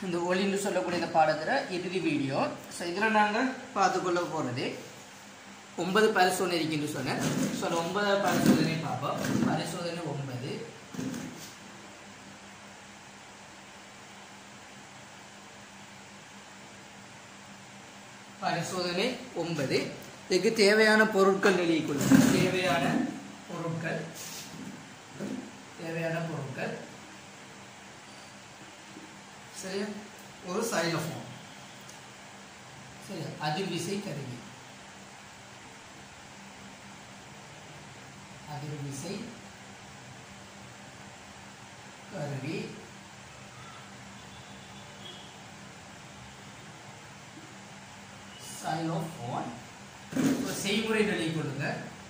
இந்த ஒளின்னு சொல்லக்கூடிய இந்த பாடத்தில் இறுதி வீடியோ ஸோ இதில் நாங்கள் பார்த்துக்கொள்ள போகிறது ஒன்பது பரிசோதனை இருக்குன்னு சொன்னேன் ஸோ அந்த ஒன்பதாவது பரிசோதனை பார்ப்போம் பரிசோதனை ஒன்பது பரிசோதனை ஒன்பது இதுக்கு தேவையான பொருட்கள் நிலைக்குள்ள தேவையான பொருட்கள் தேவையான பொருட்கள் சரியா ஒரு சைலோஃபோன் சரியா அதிர்விசை கருவி அதிர்விசை கருவி சைலோஃபோன் இப்போ செய்முறை நிலை கொள்ளுங்க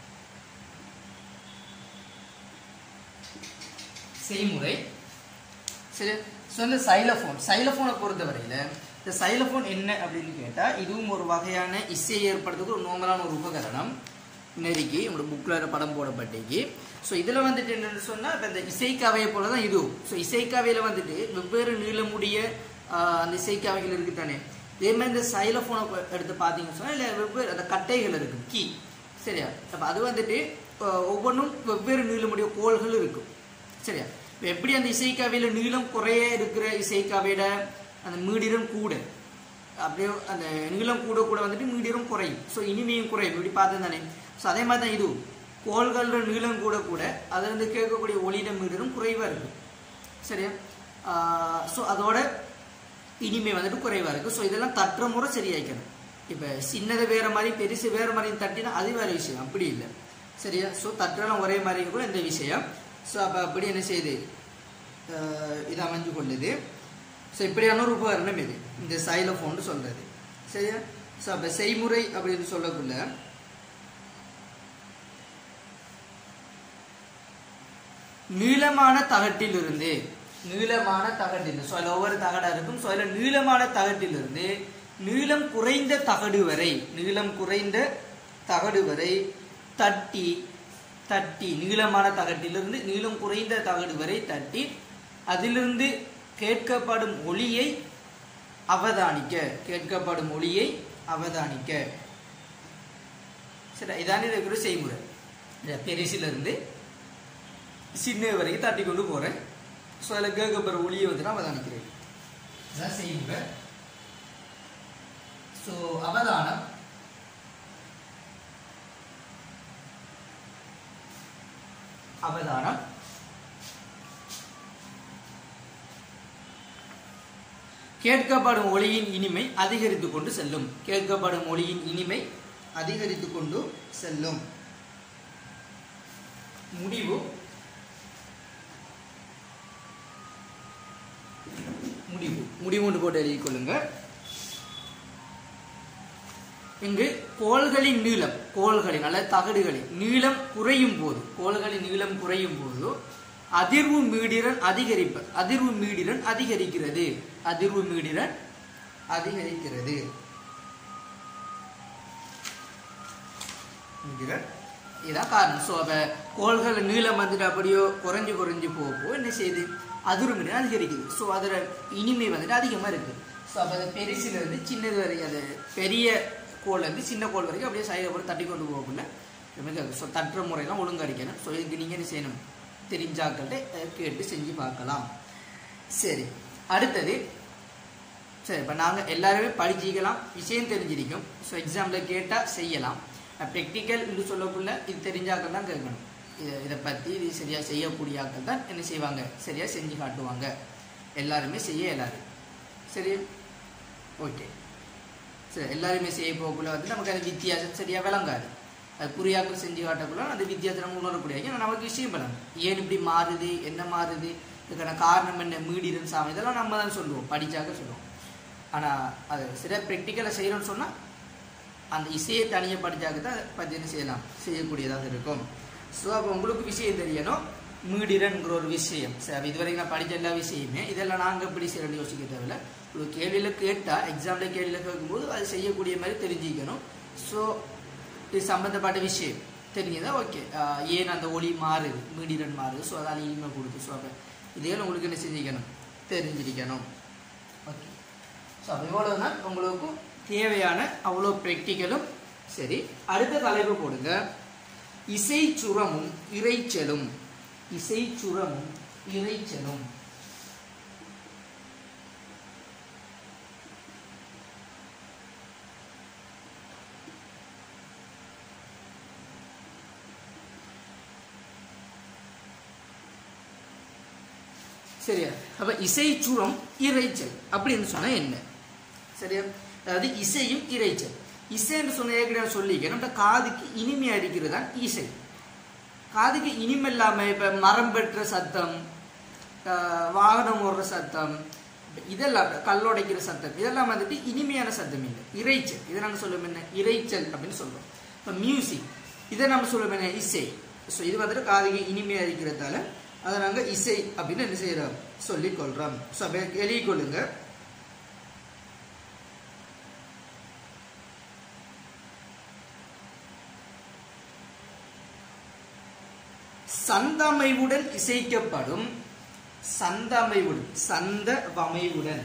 செய்முறை சரி ஸோ இந்த சைலோஃபோன் சைலோஃபோனை பொறுத்தவரையில் இந்த சைலோஃபோன் என்ன அப்படின்னு கேட்டால் இதுவும் ஒரு வகையான இசையை ஏற்படுத்துக்கு ஒரு நோமலான ஒரு உபகரணம் நெருக்கி உங்களோட புக்கில் படம் போடப்பட்டிக்கு ஸோ இதில் வந்துட்டு என்னென்னு சொன்னால் இப்போ இந்த இசைக்காவையை போல தான் இதுவும் ஸோ இசைக்காவையில் வந்துட்டு வெவ்வேறு நீளமுடைய ஆஹ், அந்த இசைக்காவைகள் இருக்குது தானே இதே மாதிரி இந்த சைலோஃபோனை எடுத்து பார்த்தீங்கன்னு சொன்னால் இல்லை வெவ்வேறு அந்த கட்டைகள் இருக்குது கீ சரியா அப்போ அது வந்துட்டு ஆஹ், ஒவ்வொன்றும் வெவ்வேறு நீளமுடைய கோள்கள் இருக்கும் சரியா இப்போ எப்படி அந்த இசைக்காவையில் நீளம் குறைய இருக்கிற இசைக்காவையோட அந்த மீடியம் கூட அப்படியே அந்த நீளம் கூட கூட வந்துட்டு மீடியம் குறையும் ஸோ இனிமையும் குறையும் இப்படி பார்த்தது தானே ஸோ அதே மாதிரி தான் இதுவும் கோள்களோட நீளம் கூட கூட அதுல இருந்து கேட்கக்கூடிய ஒளியிட மீடியம் குறைவாக இருக்கும் சரியா ஸோ அதோட இனிமை வந்துட்டு குறைவாக இருக்குது ஸோ இதெல்லாம் தட்டுற முறை சரியாய்க்கணும் இப்போ சின்னதை வேற மாதிரி பெருசு வேற மாதிரி தட்டினா அது வேற விஷயம் அப்படி இல்லை சரியா ஸோ தட்டுறலாம் ஒரே மாதிரி கூட இந்த விஷயம் ஸோ அப்போ அப்படி என்ன செய்யுது அஹ் இது அமைஞ்சு கொள்ளுது ஸோ இப்படியான ஒரு உபகரணம் இது இந்த சைலோஃபோன் சொல்றது சரியா ஸோ அப்போ செய்முறை அப்படின்னு சொல்லக்குள்ள நீளமான தகட்டிலிருந்து நீளமான தகட்டில் ஸோ அதில் ஒவ்வொரு தகடா இருக்கும் ஸோ அதில் நீளமான தகட்டிலிருந்து நீளம் குறைந்த தகடு வரை நீளம் குறைந்த தகடு வரை தட்டி தட்டி நீளமான தகட்டிலிருந்து நீளம் குறைந்த தகடு வரை தட்டி அதிலிருந்து கேட்கப்படும் ஒளியை அவதானிக்க கேட்கப்படும் ஒளியை அவதானிக்க சரி இதானே இருக்கிற செய்முறை இந்த பெருசிலிருந்து சின்ன வரைக்கும் தட்டி கொண்டு போறேன் ஸோ அதில் கேட்கப்படுற ஒளியை வந்து நான் அவதானிக்கிறேன் இதான் செய்முறை ஸோ அவதானம் அவதானம் கேட்கப்படும் ஒளியின் இனிமை அதிகரித்து கொண்டு செல்லும் கேட்கப்படும் ஒளியின் இனிமை அதிகரித்து கொண்டு செல்லும் முடிவு முடிவு முடிவு ஒன்று போட்டு எழுதிக் கொள்ளுங்க இங்கு கோள்களின் நீளம் கோள்களின் அல்லது தகடுகளின் நீளம் குறையும் போது கோள்களின் நீளம் குறையும் போது அதிர்வு மீடிரன் அதிகரிப்ப அதிர்வு மீடிரன் அதிகரிக்கிறது அதிர்வு மீடிரன் அதிகரிக்கிறது மீடிரன் இதான் காரணம் ஸோ அப்போ கோள்கள் நீளம் வந்துட்டு அப்படியோ குறைஞ்சு குறைஞ்சு போக போக என்ன செய்யுது அதிர்வு மீடிரன் அதிகரிக்குது ஸோ அதில் இனிமை வந்துட்டு அதிகமாக இருக்குது ஸோ அப்போ அது பெருசிலிருந்து சின்னது வரை அது பெரிய கோல்லேருந்து சின்ன கோல் வரைக்கும் அப்படியே சைடில் போட்டு தட்டி கொண்டு போகக்குள்ள ஸோ தட்டுற முறையெல்லாம் ஒழுங்கா அடிக்கணும் ஸோ இதுக்கு நீங்கள் என்ன செய்யணும் தெரிஞ்சாக்கள்கிட்ட அஹ், கேட்டு செஞ்சு பார்க்கலாம் சரி அடுத்தது சரி இப்போ நாங்கள் எல்லாருமே படிச்சிக்கலாம் விஷயம் தெரிஞ்சிருக்கும் ஸோ எக்ஸாமில் கேட்டால் செய்யலாம் ப்ராக்டிக்கல் என்று சொல்லக்குள்ள இது தெரிஞ்சாக்கள் தான் கேட்கணும் இதை இதை பற்றி இது சரியாக செய்யக்கூடிய ஆக்கள் தான் என்ன செய்வாங்க சரியாக செஞ்சு காட்டுவாங்க எல்லாருமே செய்ய எல்லாரும் சரி ஓகே சரி எல்லாருமே செய்ய போகக்குள்ள வந்து நமக்கு அந்த வித்தியாசம் சரியாக விளங்காது அது புரியாக்கள் செஞ்சு காட்டக்குள்ள அந்த வித்தியாசம் நம்ம உணரக்கூடிய ஏன்னா நமக்கு விஷயம் விளங்கும் ஏன் இப்படி மாறுது என்ன மாறுது இதுக்கான காரணம் என்ன மீடிரன் சாமி இதெல்லாம் நம்ம தான் சொல்லுவோம் படிச்சாக்க சொல்லுவோம் ஆனால் அது சரியாக ப்ராக்டிக்கலாக செய்கிறோம்னு சொன்னால் அந்த இசையை தனியாக படித்தாக்க தான் அதை பற்றி என்ன செய்யலாம் செய்யக்கூடியதாக இருக்கும் ஸோ அப்போ உங்களுக்கு விஷயம் தெரியணும் மீடிரன்கிற ஒரு விஷயம் சரி அப்ப இதுவரைக்கும் நான் படித்த எல்லா விஷயமே இதெல்லாம் நாங்கள் எப்படி செய்யணும்னு யோசிக்க தேவையில்ல ஒரு கேள்வியில் கேட்டால் எக்ஸாமில் கேள்வியில் கேட்கும்போது அது செய்யக்கூடிய மாதிரி தெரிஞ்சுக்கணும் ஸோ இது சம்மந்தப்பட்ட விஷயம் தெரிஞ்சதா ஓகே ஏன் அந்த ஒளி மாறுது மீடிரன் மாறுது ஸோ அதால் இனிமை கொடுத்து ஸோ அப்போ இதே உங்களுக்கு என்ன செஞ்சுக்கணும் தெரிஞ்சிருக்கணும் ஓகே ஸோ இவ்வளவு தான் உங்களுக்கு தேவையான அவ்வளோ ப்ராக்டிக்கலும் சரி அடுத்த தலைப்பு போடுங்க இசை சுரமும் இறைச்சலும் இசை சுரமும் இறைச்சலும் சரியா அப்ப இசை சுரம் இறைச்சல் அப்படின்னு சொன்னா என்ன சரியா அதாவது இசையும் இறைச்சல் இசைன்னு சொன்ன ஏற்கனவே சொல்லிக்கிறேன் நம்ம காதுக்கு இனிமையா இருக்கிறது தான் இசை காதுக்கு இனிமை இல்லாம இப்ப மரம் பெற்ற சத்தம் ஆஹ் வாகனம் ஓடுற சத்தம் இதெல்லாம் கல்லோடைக்கிற சத்தம் இதெல்லாம் வந்துட்டு இனிமையான சத்தம் இல்லை இறைச்சல் இதை நாங்கள் சொல்லுவோம் என்ன இறைச்சல் அப்படின்னு சொல்றோம் இப்போ மியூசிக் இதை நம்ம சொல்லுவோம் என்ன இசை ஸோ இது வந்துட்டு காதுக்கு இனிமையா இருக்கிறதால அதை நாங்கள் இசை அப்படின்னு என்ன செய்யறோம் சொல்லிக் கொள்றோம் ஸோ அப்போ எழுதி கொள்ளுங்க சந்தமைவுடன் இசைக்கப்படும் சந்தமைவுடன் சந்த வமைவுடன்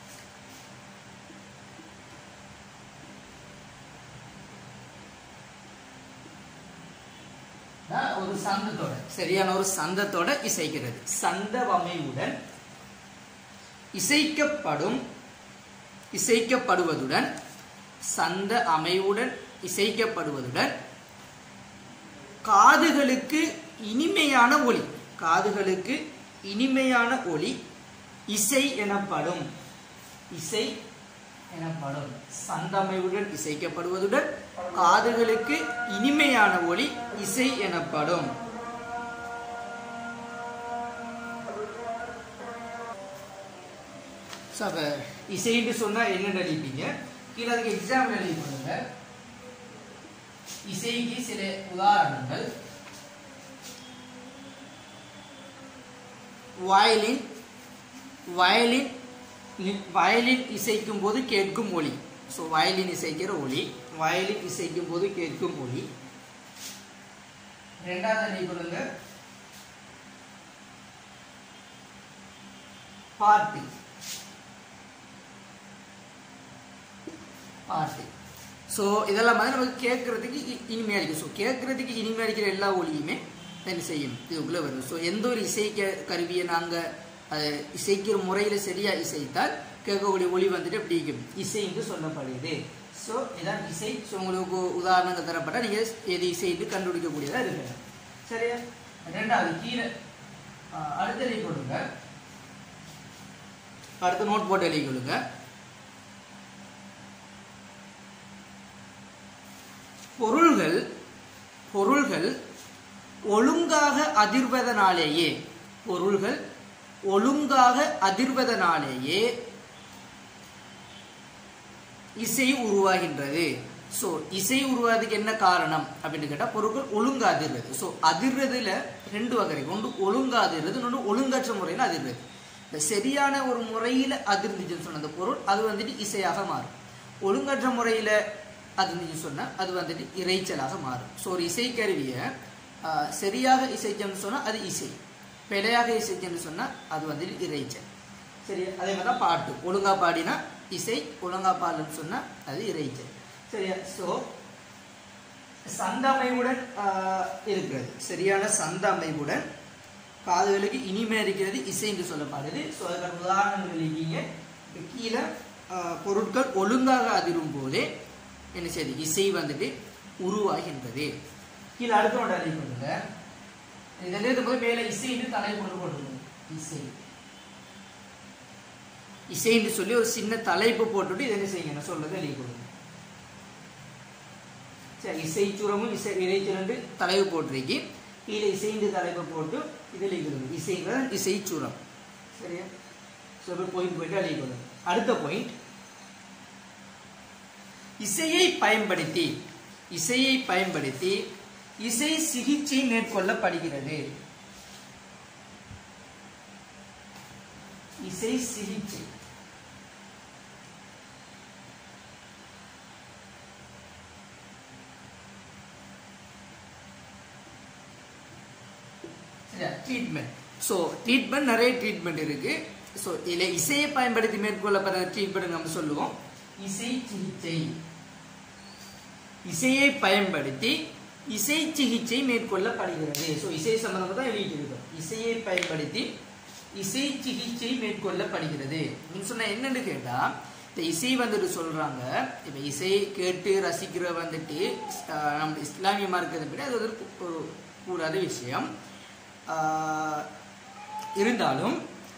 தான் ஒரு சந்தத்தோட சரியான ஒரு சந்தத்தோட இசைக்கிறது சந்த வமைவுடன் இசைக்கப்படும் இசைக்கப்படுவதுடன் சந்த அமைவுடன் இசைக்கப்படுவதுடன் காதுகளுக்கு இனிமையான ஒலி காதுகளுக்கு இனிமையான ஒலி இசை எனப்படும் இசை எனப்படும் சந்தமைவுடன் இசைக்கப்படுவதுடன் காதுகளுக்கு இனிமையான ஒலி இசை எனப்படும் ஸோ அப்போ இசைன்னு சொன்னால் என்னென்னு எழுதிப்பீங்க கீழே அதுக்கு எக்ஸாம்பிள் எழுதி கொடுங்க இசைக்கு சில உதாரணங்கள் வயலின் வயலின் வயலின் இசைக்கும் போது கேட்கும் ஒலி ஸோ வயலின் இசைக்கிற ஒலி வயலின் இசைக்கும் போது கேட்கும் ஒலி ரெண்டாவது எழுதி கொடுங்க பாட்டு பாட்டு ஸோ இதெல்லாம் வந்து நமக்கு கேட்கறதுக்கு இ- இனிமையா இருக்கும் ஸோ கேட்கறதுக்கு இனிமையா இருக்கிற எல்லா ஒலியுமே என்ன செய்யும் இதுக்குள்ளே வரும் ஸோ எந்த ஒரு இசை க- கருவியை நாங்கள் அதை இசைக்கிற முறையில் சரியா இசைத்தால் கேட்கக்கூடிய ஒலி வந்துட்டு எப்படி இருக்கும் இசை என்று சொல்லப்படுது ஸோ இதான் இசை ஸோ உங்களுக்கு உதாரணங்கள் தரப்பட்டால் நீங்கள் எது இசைன்னு கண்டுபிடிக்கக்கூடியதாக இருக்கு சரியா ரெண்டாவது கீழே ஆஹ், அடுத்த எழுதி கொடுங்க அடுத்த நோட் போட்டு எழுதி கொடுங்க பொருள்கள் பொருள்கள் ஒழுங்காக அதிர்வதனாலேயே பொருள்கள் ஒழுங்காக அதிர்வதனாலேயே இசை உருவாகின்றது ஸோ இசை உருவாகிறதுக்கு என்ன காரணம் அப்படின்னு கேட்டால் பொருட்கள் ஒழுங்கா அதிர்றது ஸோ அதிர்றதுல ரெண்டு வகை இருக்கு ஒன்று ஒழுங்கா அதிர்றது இன்னொன்று ஒழுங்கற்ற முறையில் அதிர்றது இந்த சரியான ஒரு முறையில் அதிர்ந்துச்சுன்னு சொன்ன அந்த பொருள் அது வந்துட்டு இசையாக மாறும் ஒழுங்கற்ற முறையில் அதிர்ந்துச்சுன்னு சொன்னால் அது வந்துட்டு இறைச்சலாக மாறும் ஸோ ஒரு இசைக்கருவியை ஆஹ், சரியாக இசைச்சோம்னு சொன்னால் அது இசை பிழையாக இசைச்சோம்னு சொன்னால் அது வந்துட்டு இறைச்சல் சரி அதே மாதிரி தான் பாட்டு ஒழுங்கா பாடினா இசை ஒழுங்கா பாடலன்னு சொன்னா அது இறைச்சல் சரியா ஸோ சந்தமைவுடன் ஆஹ், இருக்கிறது சரியான சந்தமைவுடன் காதுகளுக்கு இனிமை இருக்கிறது இசை என்று சொல்லப்படுது ஸோ அதுக்கான உதாரணங்கள் எழுதிங்க இப்ப கீழே ஆஹ், பொருட்கள் ஒழுங்காக அதிரும் போதே என்ன செய்யுது இசை வந்துட்டு உருவாகின்றது கீழே அடுத்த ஒன்று அறிவு பண்ணுங்க இதில் இருக்கும்போது மேலே இசைன்னு தலை கொண்டு போட்டுருங்க இசை இசைன்னு சொல்லி ஒரு சின்ன தலைப்பு போட்டுட்டு இதை என்ன செய்யுங்க நான் சொல்றது எழுதி கொடுங்க சரி இசை சுரமும் இசை இறைச்சுரண்டு தலைவு போட்டிருக்கி கீழே இசைந்து தலைப்பு போட்டு இது எழுதி கொடுங்க இசைங்கிற இசை சுரம் சரியா சொல்லி பாயிண்ட் போயிட்டு எழுதி கொடுங்க அடுத்த பாயிண்ட் இசையை பயன்படுத்தி இசையை பயன்படுத்தி இசை சிகிச்சை மேற்கொள்ளப்படுகிறது இசை சிகிச்சை ட்ரீட்மெண்ட் ஸோ ட்ரீட்மெண்ட் நிறைய ட்ரீட்மெண்ட் இருக்கு ஸோ இதில் இசையை பயன்படுத்தி மேற்கொள்ளப்படுற ட்ரீட்மெண்ட் நம்ம சொல்லுவோம் இசை சிகிச்சை இசையை பயன்படுத்தி இசை சிகிச்சை மேற்கொள்ளப்படுகிறது ஸோ இசை சம்பந்தமாக தான் எழுதியிருக்கோம் இசையை பயன்படுத்தி இசை சிகிச்சை மேற்கொள்ளப்படுகிறது அப்படின்னு சொன்னா என்னன்னு கேட்டா இந்த இசை வந்துட்டு சொல்றாங்க இப்ப இசை கேட்டு ரசிக்கிற வந்துட்டு ஆஹ், நம்ம இஸ்லாமிய மார்க்கத்தை படி அது ஒரு கு- ஒரு கூடாத விஷயம் ஆஹ், இருந்தாலும்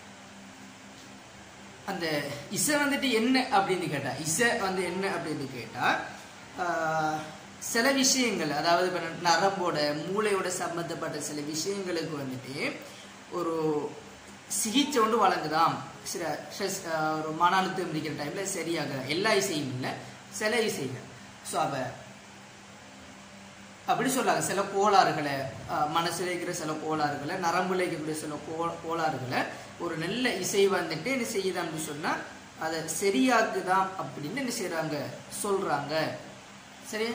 அந்த இசை வந்துட்டு என்ன அப்படின்னு கேட்டா இசை வந்து என்ன அப்படின்னு கேட்டா ஆஹ், சில விஷயங்கள் அதாவது இப்ப நரம்போட மூளையோட சம்பந்தப்பட்ட சில விஷயங்களுக்கு வந்துட்டு ஒரு சிகிச்சை ஒன்று வழங்குதாம் சில ஸ்ட்ரெஸ் ஆஹ், ஒரு மன அழுத்தம் இருக்கிற டைம்ல சரியாக எல்லா இசையும் இல்லை சில இசைகள் ஸோ அப்ப அப்படி சொல்லாங்க சில கோளாறுகளை அஹ், மனசுல இருக்கிற சில கோளாறுகளை நரம்புல இருக்கக்கூடிய சில கோ கோளாறுகளை ஒரு நல்ல இசை வந்துட்டு என்ன செய்யுதான்னு சொன்னா அதை சரியாக்குதாம் அப்படின்னு என்ன செய்றாங்க சொல்றாங்க சரி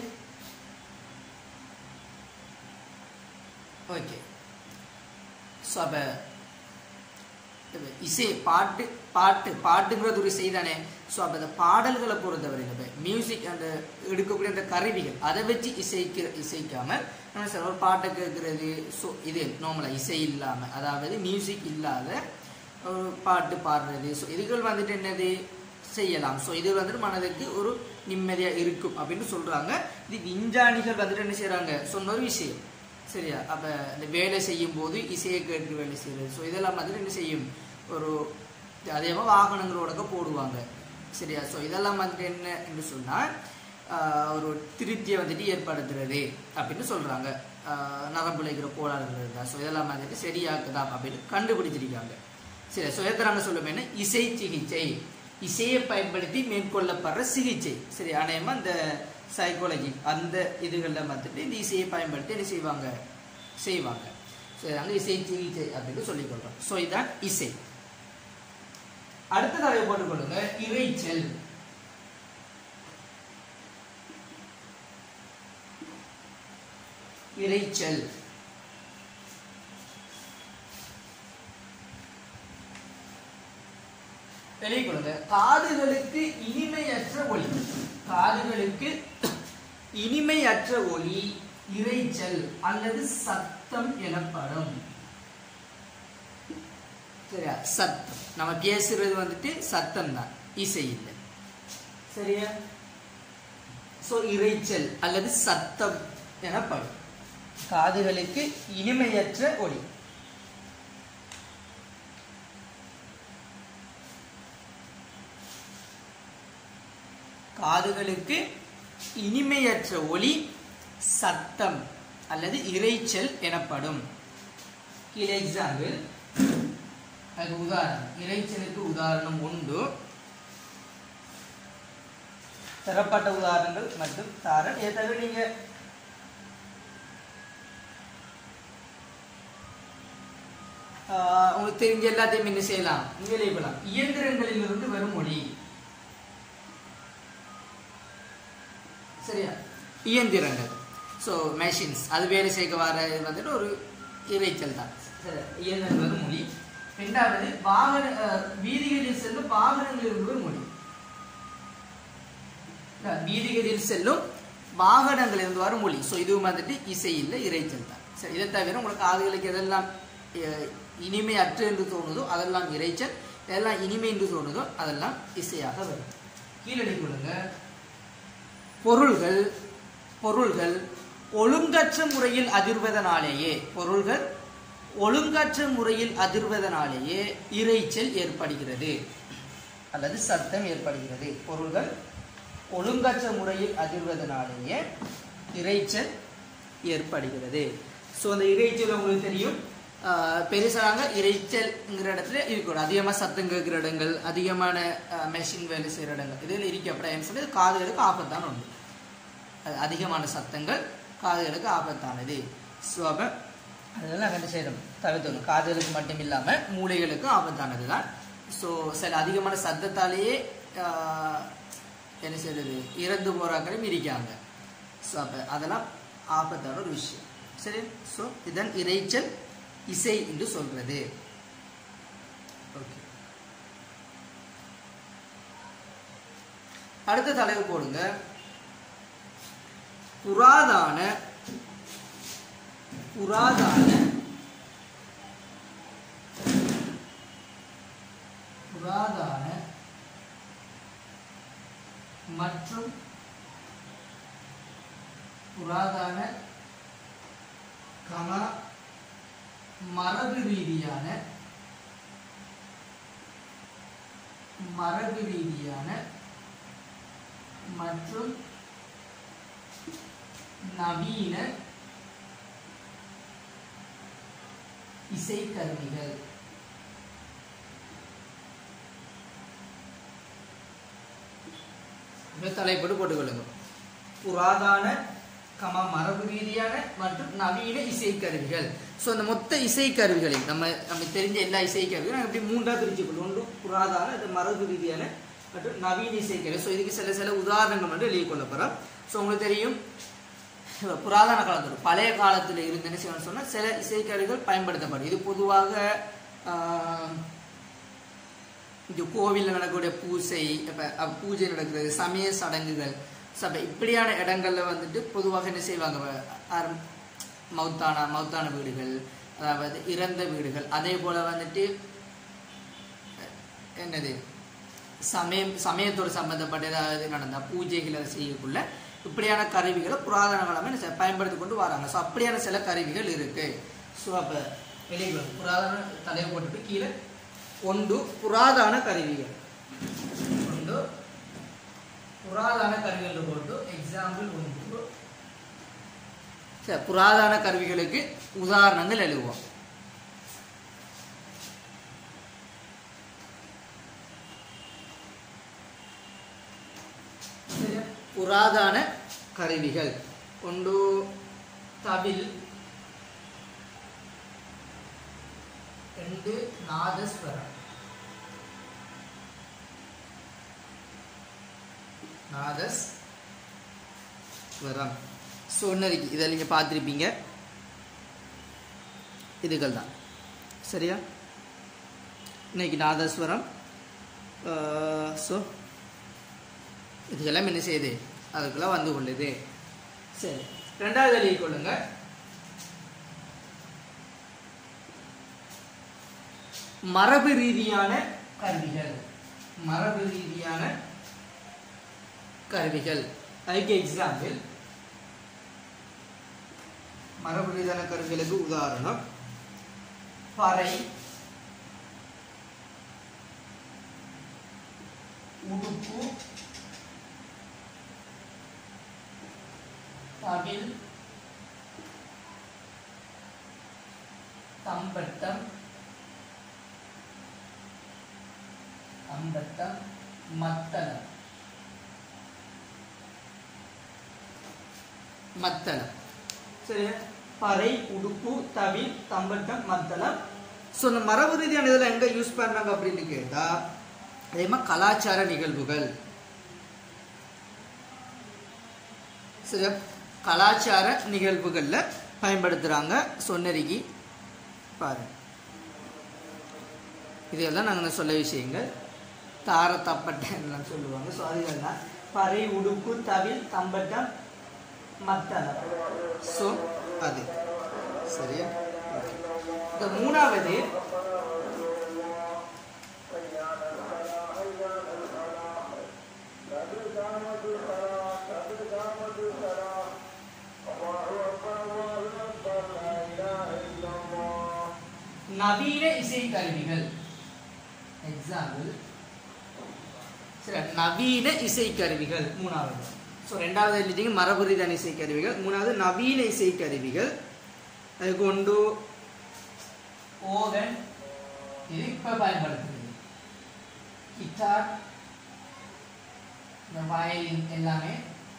ஓகே ஸோ அப்போ இப்ப இசை பாட்டு பாட்டு பாட்டுங்கிறது ஒரு இசை தானே ஸோ அப்போ அந்த பாடல்களை பொறுத்தவரையில் மியூசிக் அந்த எடுக்கக்கூடிய அந்த கருவிகள் அதை வச்சு இசைக்கிற இசைக்காம நம்ம சில ஒரு பாட்டை கேட்கறது ஸோ இது நார்மலாக இசை இல்லாமல் அதாவது மியூசிக் இல்லாத ஒரு பாட்டு பாடுறது ஸோ இதுகள் வந்துட்டு என்னது செய்யலாம் ஸோ இது வந்துட்டு மனதுக்கு ஒரு நிம்மதியாக இருக்கும் அப்படின்னு சொல்கிறாங்க இது விஞ்ஞானிகள் வந்துட்டு என்ன செய்கிறாங்க சொன்ன ஒரு விஷயம் சரியா அப்போ இந்த வேலை செய்யும் போது இசையை கேட்டு வேலை செய்கிறது ஸோ இதெல்லாம் வந்துட்டு என்ன செய்யும் ஒரு அதே மாதிரி வாகனங்களோட போடுவாங்க சரியா ஸோ இதெல்லாம் வந்துட்டு என்ன என்று சொன்னால் ஒரு திருப்தியை வந்துட்டு ஏற்படுத்துறது அப்படின்னு சொல்கிறாங்க நரம்புல இருக்கிற கோளாறுகள் இருந்தா ஸோ இதெல்லாம் வந்துட்டு சரியாக்குதா அப்படின்னு கண்டுபிடிச்சிருக்காங்க சரி ஸோ எத்தனாங்க சொல்லுமே என்ன இசை சிகிச்சை இசையை பயன்படுத்தி மேற்கொள்ளப்படுற சிகிச்சை சரி அநேகமாக இந்த சைக்காலஜி அந்த இதுகளில் வந்துட்டு இந்த இசையை பயன்படுத்தி என்ன செய்வாங்க செய்வாங்க ஸோ இதாங்க இசை சிகிச்சை அப்படின்னு சொல்லிக்கொள்றோம் ஸோ இதுதான் இசை அடுத்த தடவை போட்டுக்கொள்ளுங்க இறைச்சல் இறைச்சல் வெளியே கொடுங்க காதுகளுக்கு இனிமையற்ற ஒளி காதுகளுக்கு இனிமையற்ற ஒளி இரைச்சல் அல்லது சத்தம் எனப்படும் சரியா சத்தம் நம்ம பேசுறது வந்துட்டு சத்தம் தான் இசை இல்லை சரியா சோ இரைச்சல் அல்லது சத்தம் எனப்படும் காதுகளுக்கு இனிமையற்ற ஒளி காதுகளுக்கு இனிமையற்ற ஒளி சத்தம் அல்லது இரைச்சல் எனப்படும் கீழே எக்ஸாம்பிள் அது உதாரணம் இரைச்சலுக்கு உதாரணம் உண்டு தரப்பட்ட உதாரணங்கள் மற்றும் தாரன் இதை தவிர நீங்க ஆஹ், உங்களுக்கு தெரிஞ்ச எல்லாத்தையும் என்ன செய்யலாம் நீங்க எழுதலாம் இயந்திரங்களிலிருந்து வரும் ஒளி சரியா இயந்திரங்கள் ஸோ மெஷின்ஸ் அது வேலை செய்ய வர வந்துட்டு ஒரு இறைச்சல் தான் சரி இயந்திரங்கள் வந்து மொழி ரெண்டாவது வாகன அஹ், வீதிகளில் செல்லும் வாகனங்களில் ஒரு மொழி அஹ், வீதிகளில் செல்லும் வாகனங்களிலிருந்து வரும் மொழி ஸோ இதுவும் வந்துட்டு இசை இல்லை இறைச்சல் தான் சரி இதை தவிர உங்களுக்கு காதுகளுக்கு எதெல்லாம் அஹ், இனிமை அற்று என்று தோணுதோ அதெல்லாம் இறைச்சல் எதெல்லாம் இனிமை என்று தோணுதோ அதெல்லாம் இசையாக வரும் கீழடி கொள்ளுங்க பொருள்கள் பொருள்கள் ஒழுங்கற்ற முறையில் அதிர்வதனாலேயே பொருள்கள் ஒழுங்கற்ற முறையில் அதிர்வதனாலேயே இரைச்சல் ஏற்படுகிறது அல்லது சத்தம் ஏற்படுகிறது பொருள்கள் ஒழுங்கற்ற முறையில் அதிர்வதனாலேயே இரைச்சல் ஏற்படுகிறது ஸோ அந்த இரைச்சல் உங்களுக்கு தெரியும் ஆஹ், பெருசாக இரைச்சல்ங்கிற இடத்துல இருக்கணும் அதிகமாக சத்தம் கேட்குற இடங்கள் அதிகமான மெஷின் வேலை செய்கிற இடங்கள் இதில் இருக்கப்படாதுன்னு சொல்லி அது காதுகளுக்கு ஆபத்தான ஒன்று அது அதிகமான சத்தங்கள் காதுகளுக்கு ஆபத்தானது ஸோ அப்போ அதெல்லாம் என்ன செய்யணும் தவிர்த்தணும் காதுகளுக்கு மட்டும் இல்லாமல் மூளைகளுக்கும் ஆபத்தானது தான் ஸோ சில அதிகமான சத்தத்தாலேயே ஆஹ், என்ன செய்யறது இறந்து போறாக்களும் இருக்காங்க ஸோ அப்போ அதெல்லாம் ஆபத்தான ஒரு விஷயம் சரி ஸோ இதன் இரைச்சல் இசை என்று சொல்றது ஓகே அடுத்த தலைப்பு போடுங்க புராதான புராதான புராதான மற்றும் புராதான கம மரபு ரீதியான மரபு ரீதியான மற்றும் நவீன இசைக்கருவிகள் இந்த தலைப்போடு போட்டுக்கொள்ளுங்க புராதான கம மரபு ரீதியான மற்றும் நவீன இசைக்கருவிகள் ஸோ அந்த மொத்த இசைக்கருவிகளை நம்ம நம்ம தெரிஞ்ச எல்லா இசைக்கருவிகளும் நாங்கள் இப்படி மூன்றா பிரிச்சுக்கொள்ளும் ஒன்று புராதான அது மரபு ரீதியான மற்றும் நவீன இசைக்கருவி ஸோ இதுக்கு சில சில உதாரணங்கள் மட்டும் எழுதி கொள்ள போகிறோம் ஸோ உங்களுக்கு தெரியும் புராதன காலத்தில் பழைய காலத்தில் இருந்து என்ன செய்யணும்னு சொன்னால் சில இசைக்கருவிகள் பயன்படுத்தப்படும் இது பொதுவாக ஆஹ், இந்த கோவிலில் நடக்கக்கூடிய பூசை இப்போ பூஜை நடக்கிறது சமய சடங்குகள் சபை இப்படியான இடங்கள்ல வந்துட்டு பொதுவாக என்ன செய்வாங்க வ- ஆரம்- மௌத்தான மௌத்தான வீடுகள் அதாவது இறந்த வீடுகள் அதே போல வந்துட்டு அஹ், என்னது சமயம் சமயத்தோடு சம்பந்தப்பட்ட ஏதாவது நடந்தா பூஜைகளை செய்யக்குள்ள இப்படியான கருவிகளை புராதன காலமே என்ன செய்ய- பயன்படுத்தி கொண்டு வராங்க ஸோ அப்படியான சில கருவிகள் இருக்கு ஸோ அப்போ வெளியே புராதன தலையை போட்டுட்டு கீழே ஒன்று புராதன கருவிகள் ஒன்று புராதன கருவிகள் போட்டு எக்ஸாம்பிள் ஒன்று சரி புராதன கருவிகளுக்கு உதாரணங்கள் எழுதுவோம் சரியா? புராதன கருவிகள் ஒன்று தவில் ரெண்டு நாதஸ்வரம் நாதஸ் ஸ்வரம் சொன்னதுக்கு இதை நீங்கள் பார்த்துருப்பீங்க இதுகள் தான் சரியா இன்னைக்கு நாதஸ்வரம் ஸோ இதுக்கெல்லாம் என்ன செய்யுது அதுக்கெல்லாம் வந்து கொள்ளுது சரி ரெண்டாவது எழுதி கொள்ளுங்க மரபு ரீதியான கருவிகள் மரபு ரீதியான கருவிகள் அதுக்கு எக்ஸாம்பிள் மரபு ரீதியான கருவிகளுக்கு உதாரணம் பறை உடுப்பு தவில் தம்பட்டம் அம்பட்டம் மத்தளம் மத்தளம் சரியா பறை உடுப்பு தவில் தம்பட்டம் மத்தளம் ஸோ இந்த மரபு ரீதியான இதில் எங்கே யூஸ் பண்ணாங்க அப்படின்னு கேட்டால் அதே மாதிரி கலாச்சார நிகழ்வுகள் சரியா கலாச்சார நிகழ்வுகளில் பயன்படுத்துகிறாங்க சொன்னரிக்கி பாருங்க இதெல்லாம் நாங்கள் சொல்ல விஷயங்கள் தார தப்பட்டை எல்லாம் சொல்லுவாங்க ஸோ அதுகள்லாம் பறை உடுப்பு தவில் தம்பட்டம் மத்தளம் ஸோ அது சரியா Okay. இந்த மூணாவது நவீன இசை கருவிகள் எக்ஸாம்பிள் சரி நவீன இசை கருவிகள் மூணாவது ஸோ ரெண்டாவது எழுதிட்டீங்க மரபு ரீதியான இசை கருவிகள் மூணாவது நவீன இசை கருவிகள் அதுக்கு ஒன்று ஓகன் இது இப்போ பயன்படுத்துறது கிட்டார் இந்த வயலின் எல்லாமே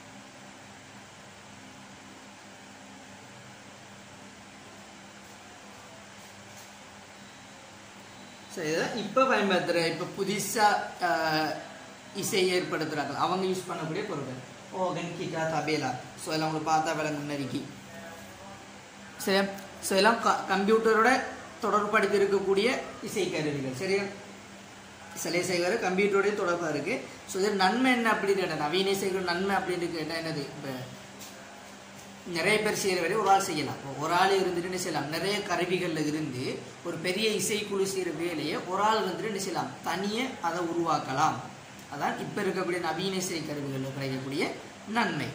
ஸோ இதை இப்போ பயன்படுத்துகிற இப்போ புதுசாக இசை ஏற்படுத்துகிறாங்க அவங்க யூஸ் பண்ணக்கூடிய பொருட்கள் ஓகன் கிட்டா தபேலா ஸோ எல்லாம் உங்களுக்கு பார்த்தா விளங்கும் நெருக்கி சரியா ஸோ எல்லாம் க கம்ப்யூட்டரோட தொடர்படுத்தி இருக்கக்கூடிய இசை கருவிகள் சரியா சிலை செய்கிற கம்ப்யூட்டரோடய தொடர்பாக இருக்குது ஸோ இது நன்மை என்ன அப்படின்னு கேட்டால் நவீன செய்கிற நன்மை அப்படின்னு கேட்டால் என்னது இப்போ நிறைய பேர் செய்கிற வேலையை ஒரு ஆள் செய்யலாம் ஒரு ஆள் இருந்துட்டு என்ன செய்யலாம் நிறைய கருவிகளில் இருந்து ஒரு பெரிய இசைக்குழு செய்கிற வேலையை ஒரு ஆள் இருந்துட்டு என்ன செய்யலாம் தனியே அதை உருவாக்கலாம் அதான் இப்போ இருக்கக்கூடிய நவீன இசை கருவிகளில் கிடைக்கக்கூடிய நன்மை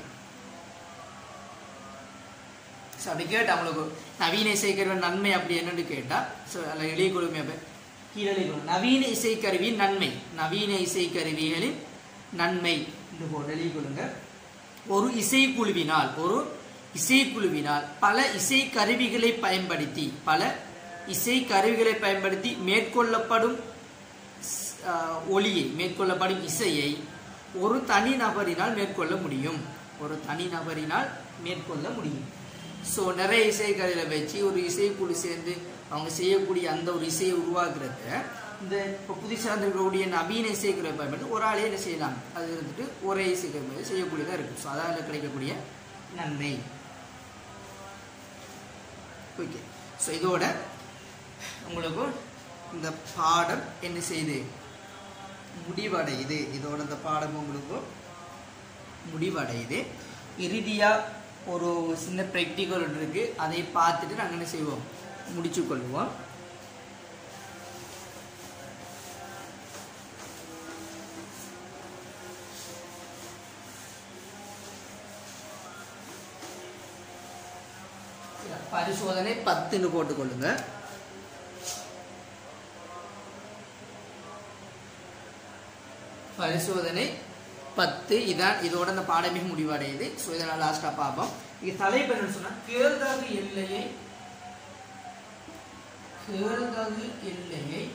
ஸோ அப்படி கேட்டால் அவங்களுக்கு நவீன இசைக்கருவி நன்மை அப்படி என்னன்னு கேட்டால் ஸோ அதில் எளிய கொடுமை கீழே எழுதிக்கணும். நவீன இசைக்கருவியின் நன்மை நவீன இசைக்கருவிகளின் நன்மை என்று போட்டு எழுதிக் கொள்ளுங்க ஒரு இசைக்குழுவினால் ஒரு இசைக்குழுவினால் பல இசை கருவிகளை பயன்படுத்தி பல இசை கருவிகளை பயன்படுத்தி மேற்கொள்ளப்படும் ஸ்- ஆஹ் ஒளியை மேற்கொள்ளப்படும் இசையை ஒரு தனி நபரினால் மேற்கொள்ள முடியும் ஒரு தனி நபரினால் மேற்கொள்ள முடியும் ஸோ நிறைய இசைக்கருவிகளை வச்சு ஒரு இசைக்குழு சேர்ந்து அவங்க செய்யக்கூடிய அந்த ஒரு இசையை உருவாக்குறத இந்த இப்போ புதுசாக இருக்கக்கூடிய நவீன இசைக்கருவை பயன்படுத்தி ஒரு ஆளே என்ன செய்யலாம் அது இருந்துட்டு ஒரே இசைக்கருவி செய்யக்கூடியதாக இருக்குது ஸோ அதால் கிடைக்கக்கூடிய நன்மை ஓகே ஸோ இதோட உங்களுக்கு இந்த பாடம் என்ன செய்யுது முடிவடையுது இதோட இந்த பாடம் உங்களுக்கு முடிவடையுது இறுதியாக ஒரு சின்ன ப்ராக்டிக்கல் ஒன்று இருக்குது அதை பார்த்துட்டு நாங்கள் என்ன செய்வோம் முடிச்சு கொள்வோம் பரிசோதனை பத்துன்னு போட்டுக்கொள்ளுங்க பரிசோதனை பத்து இதான் இதோட இந்த பாடமே முடிவடையுது ஸோ இதை நான் லாஸ்ட்டாக பார்ப்போம் இது தலைப்பு என்னன்னு சொன்னால் கேழ்தகு எல்லையை கேழ்தகு எல்லையை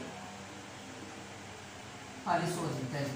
பரிசோதித்தல்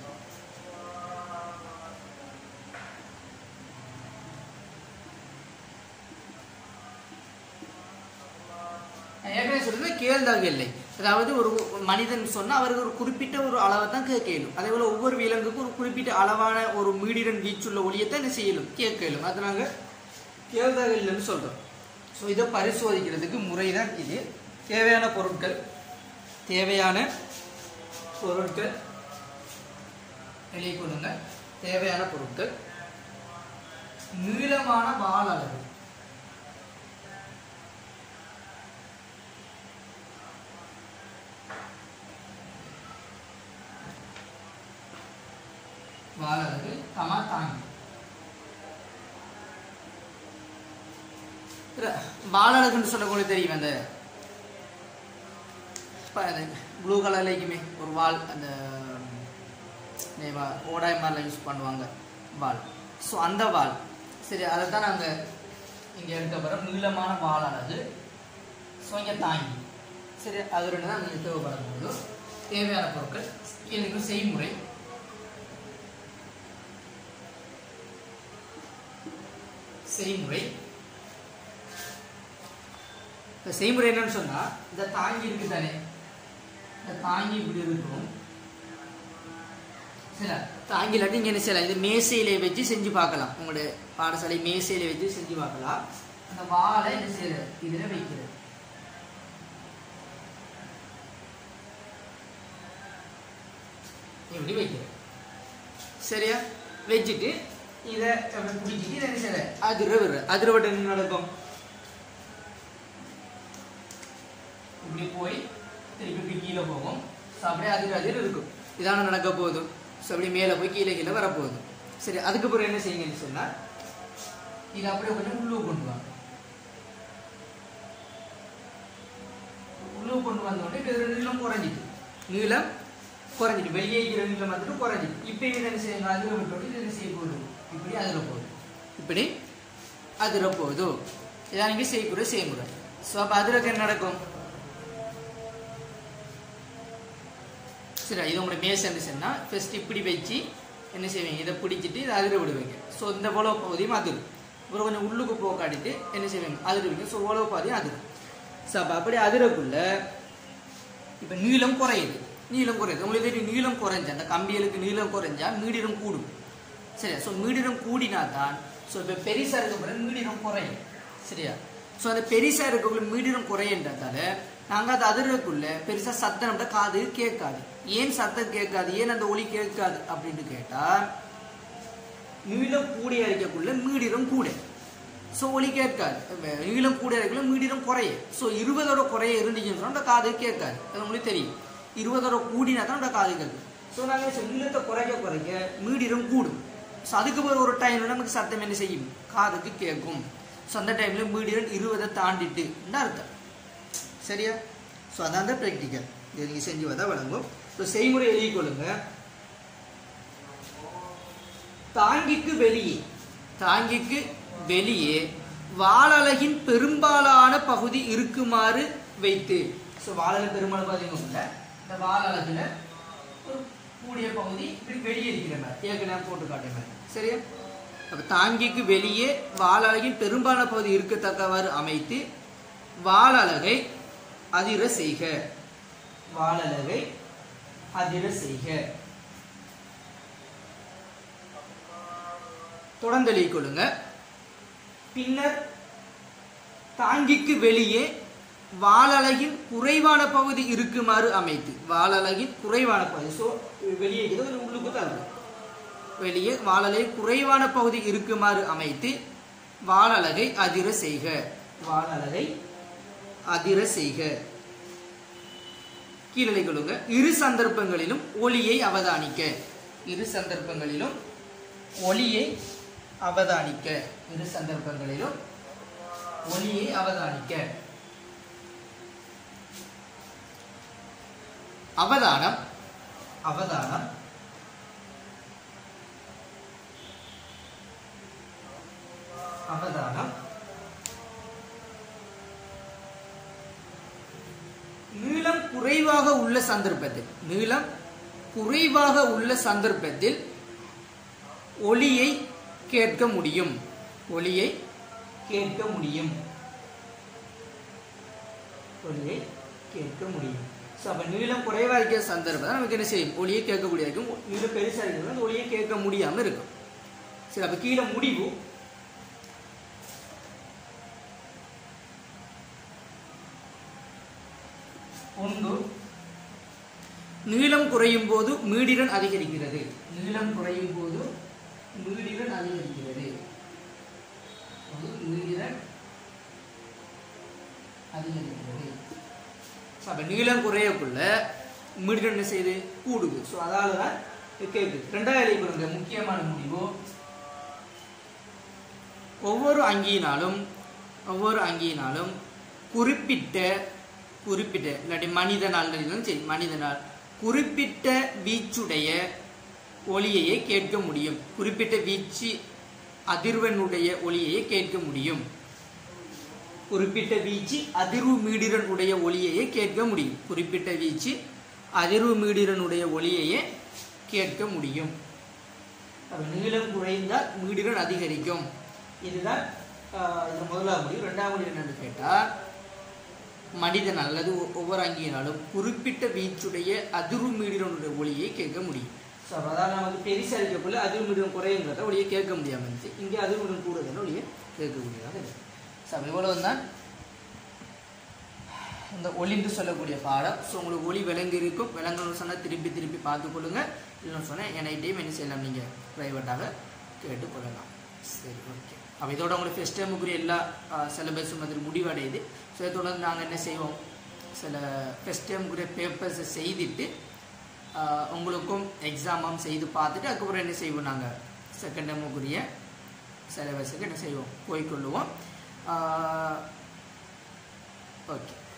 நான் ஏற்கனவே சொல்றது கேழ்தாக இல்லை அதாவது ஒரு மனிதன் சொன்னா அவருக்கு ஒரு குறிப்பிட்ட ஒரு அளவை தான் கேட்க இயலும் அதே போல ஒவ்வொரு விலங்குக்கும் ஒரு குறிப்பிட்ட அளவான ஒரு மீடியன் வீச்சுள்ள ஒளியத்தை என்ன செய்யலும் கேட்க இயலும் அது நாங்கள் கேழ்தாக இல்லைன்னு சொல்றோம் ஸோ இதை பரிசோதிக்கிறதுக்கு முறை தான் இது தேவையான பொருட்கள் தேவையான பொருட்கள் எழுதிக் கொள்ளுங்க தேவையான பொருட்கள் நீளமான வால் அளவு வாழறது கமா தாங்கி வாழறதுன்னு சொல்லக்கூடிய தெரியும் அந்த ப்ளூ கலர்லைக்குமே ஒரு வால் அந்த நே- ஓடாய் மாதிரிலாம் யூஸ் பண்ணுவாங்க வால் ஸோ அந்த வால் சரி அதை தான் நாங்கள் இங்கே எடுக்க போகிறோம் நீளமான வால் அழகு ஸோ இங்கே தாங்கி சரி அது ரெண்டு தான் நீங்கள் தேவைப்படும் போது தேவையான பொருட்கள் எனக்கு செய்முறை செய்முறை இந்த செய்முறை என்னன்னு சொன்னா இந்த தாங்கி இருக்கு தானே இந்த தாங்கி இப்படி இருக்கும் சரி தாங்கி இல்லாட்டி இங்கே என்ன செய்யலாம் இது மேசையில வச்சு செஞ்சு பார்க்கலாம் உங்களுடைய பாடசாலை மேசையில வச்சு செஞ்சு பார்க்கலாம் அந்த வாழை என்ன செய்யறது இதுல வைக்கிறது இப்படி வைக்கிறது சரியா வச்சுட்டு இதை அப்படி பிடிச்சிட்டு இதை என்ன செய்யற அதிர விடுற அதிர விட்டு என்ன நடக்கும் இப்படி போய் திருப்பி இப்படி கீழே போகும் ஸோ அப்படியே அதிர அதிர இருக்கும் இதான நடக்க போகுது ஸோ அப்படியே மேலே போய் கீழே கீழே வரப்போகுது சரி அதுக்கப்புறம் என்ன செய்யுங்கன்னு சொன்னால் இதை அப்படியே கொஞ்சம் உள்ளு கொண்டு வாங்க உள்ளு கொண்டு வந்த உடனே இப்போ இது நீளம் குறைஞ்சிட்டு நீளம் குறைஞ்சிட்டு வெளியே இருக்கிற நீளம் வந்துட்டு குறைஞ்சிட்டு இப்போ இது என்ன செய்யுங்க அதில் விட்டோடு இது என்ன செய்ய போகுது இப்படி அதில் போகுது இப்படி அதில் போகுது இதான் நீங்கள் செய்யக்கூட செய்யக்கூட ஸோ அப்போ அதில் என்ன நடக்கும் சரி இது உங்களோட மேசன்னு சொன்னால் ஃபர்ஸ்ட் இப்படி வச்சு என்ன செய்வீங்க இதை பிடிச்சிட்டு இதை அதிர விடுவீங்க ஸோ இந்த போலோ பகுதியும் அதிரும் அப்புறம் கொஞ்சம் உள்ளுக்கு போக்காடிட்டு என்ன செய்வீங்க அதிருவீங்க ஸோ ஓலோ பாதியும் அதிரும் ஸோ அப்போ அப்படி அதிரக்குள்ள இப்போ நீளம் குறையுது நீளம் குறையுது உங்களுக்கு தெரியும் நீளம் குறைஞ்சா அந்த கம்பிகளுக்கு நீளம் குறைஞ்சா மீடியம் கூடும் சரியா ஸோ மீடியம் கூடினா தான் ஸோ இப்போ பெருசாக இருக்க பிறகு மீடியம் குறையும் சரியா ஸோ அந்த பெருசாக இருக்கக்குள்ள மீடியம் குறையன்றதால நாங்கள் அது அதிரக்குள்ள பெருசாக சத்தம் நம்மட காது கேட்காது ஏன் சத்தம் கேட்காது ஏன் அந்த ஒலி கேட்காது அப்படின்னு கேட்டா நீளம் கூடிய இருக்கக்குள்ள மீடிரம் கூட ஸோ ஒலி கேட்காது வே- நீளம் கூட இருக்கக்குள்ள மீடிரம் குறைய ஸோ இருபதோட குறைய இருந்துச்சுன்னு சொன்னா அந்த காது கேட்காது அது உங்களுக்கு தெரியும் இருபதோட கூடினா தான் அந்த காது கேட்கும் ஸோ நாங்கள் நீளத்தை குறைக்க குறைக்க மீடிரம் கூடும் ஸோ அதுக்கு பிறகு ஒரு டைம்ல நமக்கு சத்தம் என்ன செய்யும் காதுக்கு கேட்கும் ஸோ அந்த டைம்ல மீடியம் இருபதை தாண்டிட்டு அர்த்தம் சரியா ஸோ அதான் தான் ப்ராக்டிக்கல் இதை நீங்கள் செஞ்சு வந்தால் வழங்கும் ஸோ செய்முறை எழுதி கொள்ளுங்க தாங்கிக்கு வெளியே தாங்கிக்கு வெளியே வாழலகின் பெரும்பாலான பகுதி இருக்குமாறு வைத்து ஸோ வாழல பெரும்பாலும் பார்த்தீங்கன்னா இந்த வாழலகுல ஒரு கூடிய பகுதி இப்படி வெளியே இருக்கிற மாதிரி ஏற்கனவே போட்டு காட்டுற மாதிரி சரியா அப்போ தாங்கிக்கு வெளியே வாழலகின் பெரும்பாலான பகுதி இருக்கத்தக்கவாறு அமைத்து வாழலகை அதிர செய்க வாழலகை அதிர செய்க தொடர்ந்து எழுதிக் கொள்ளுங்க பின்னர் தாங்கிக்கு வெளியே வாழலகின் குறைவான பகுதி இருக்குமாறு அமைத்து வாழலகின் குறைவான பகுதி ஸோ வெளியே இருக்குது, ஒரு உள்ளுக்கு தான் இருக்கு. வெளியே வாழலை குறைவான பகுதி இருக்குமாறு அமைத்து வாழலகை அதிர செய்க வாழலகை அதிர செய்க கீழே கொள்ளுங்க இரு சந்தர்ப்பங்களிலும் ஒளியை அவதானிக்க இரு சந்தர்ப்பங்களிலும் ஒளியை அவதானிக்க இரு சந்தர்ப்பங்களிலும் ஒளியை அவதானிக்க அவதானம் அவதானம் அவதானம் நீளம் குறைவாக உள்ள சந்தர்ப்பத்தில் நீளம் குறைவாக உள்ள சந்தர்ப்பத்தில் ஒளியை கேட்க முடியும் ஒளியை கேட்க முடியும் ஒளியை கேட்க முடியும் ஸோ அப்போ நீளம் குறைவாக இருக்கிற சந்தர்ப்பம் நமக்கு என்ன செய்யும் ஒளியை கேட்கக்கூடிய இருக்கும் நீளம் பெருசாக இருக்கிறது அந்த ஒளியை கேட்க முடியாமல் இருக்கும் சரி அப்போ கீழே முடிவு ஒன்று நீளம் குறையும் போது மீடிரன் அதிகரிக்கிறது நீளம் குறையும் போது மீடிரன் அதிகரிக்கிறது ஒரு மீடிரன் அதிகரிக்கிறது ஸோ அப்போ நீளம் குறையக்குள்ள மீடிரன் என்ன செய்யுது கூடுது ஸோ அதால தான் இது கேட்குது ரெண்டாவது கொடுங்க முக்கியமான முடிவு ஒவ்வொரு அங்கியினாலும் ஒவ்வொரு அங்கியினாலும் குறிப்பிட்ட குறிப்பிட்ட இல்லாட்டி மனிதனால் இருந்தாலும் சரி மனிதனால் குறிப்பிட்ட வீச்சுடைய ஒளியையே கேட்க முடியும் குறிப்பிட்ட வீச்சு அதிர்வெண்ணுடைய ஒளியையே கேட்க முடியும் குறிப்பிட்ட வீச்சு அதிர்வு மீடிரன் உடைய ஒளியையே கேட்க முடியும் குறிப்பிட்ட வீச்சு அதிர்வு மீடிரனுடைய ஒளியையே கேட்க முடியும் அப்ப நீளம் குறைந்தால் மீடிரன் அதிகரிக்கும் இதுதான் ஆஹ், இது முதலாவது முடிவு ரெண்டாவது முடிவு என்னன்னு கேட்டால் மனிதன் அல்லது ஒ- ஒவ்வொரு அங்கியினாலும் குறிப்பிட்ட வீச்சுடைய அதிர்வு மீடிரனுடைய ஒளியை கேட்க முடியும் ஸோ அதாவது நமக்கு பெருசாக இருக்கக்குள்ள அதிர்வு மீடிரம் குறையுங்கிறத ஒளியை கேட்க முடியாமல் இருந்துச்சு இங்கே அதிர்வு மீடிரம் கூடுதல் ஒளியை கேட்க முடியாத இருக்கு ஸோ இவ்வளவு தான் இந்த ஒளிந்து சொல்லக்கூடிய பாடம் ஸோ உங்களுக்கு ஒளி விளங்கி இருக்கும் விளங்கணும்னு சொன்னால் திருப்பி திருப்பி பார்த்துக்கொள்ளுங்க இல்லைன்னு சொன்னால் எனி டைம் என்ன செய்யலாம் நீங்கள் ப்ரைவேட்டாக கேட்டுக்கொள்ளலாம் சரி ஓகே அப்போ இதோட உங்களுக்கு ஃபஸ்ட் டைமுக்குரிய எல்லா சிலபஸும் அதில் முடிவடையுது ஸோ இதை தொடர்ந்து நாங்கள் என்ன செய்வோம் சில ஃபஸ்ட் டைமுக்குரிய பேப்பர்ஸை செய்துட்டு ஆஹ், உங்களுக்கும் எக்ஸாமும் செய்து பார்த்துட்டு அதுக்கப்புறம் என்ன செய்வோம் நாங்கள் செகண்ட் டைமுக்குரிய சிலபஸுக்கு என்ன செய்வோம் போய்க்கொள்ளுவோம் ஓகே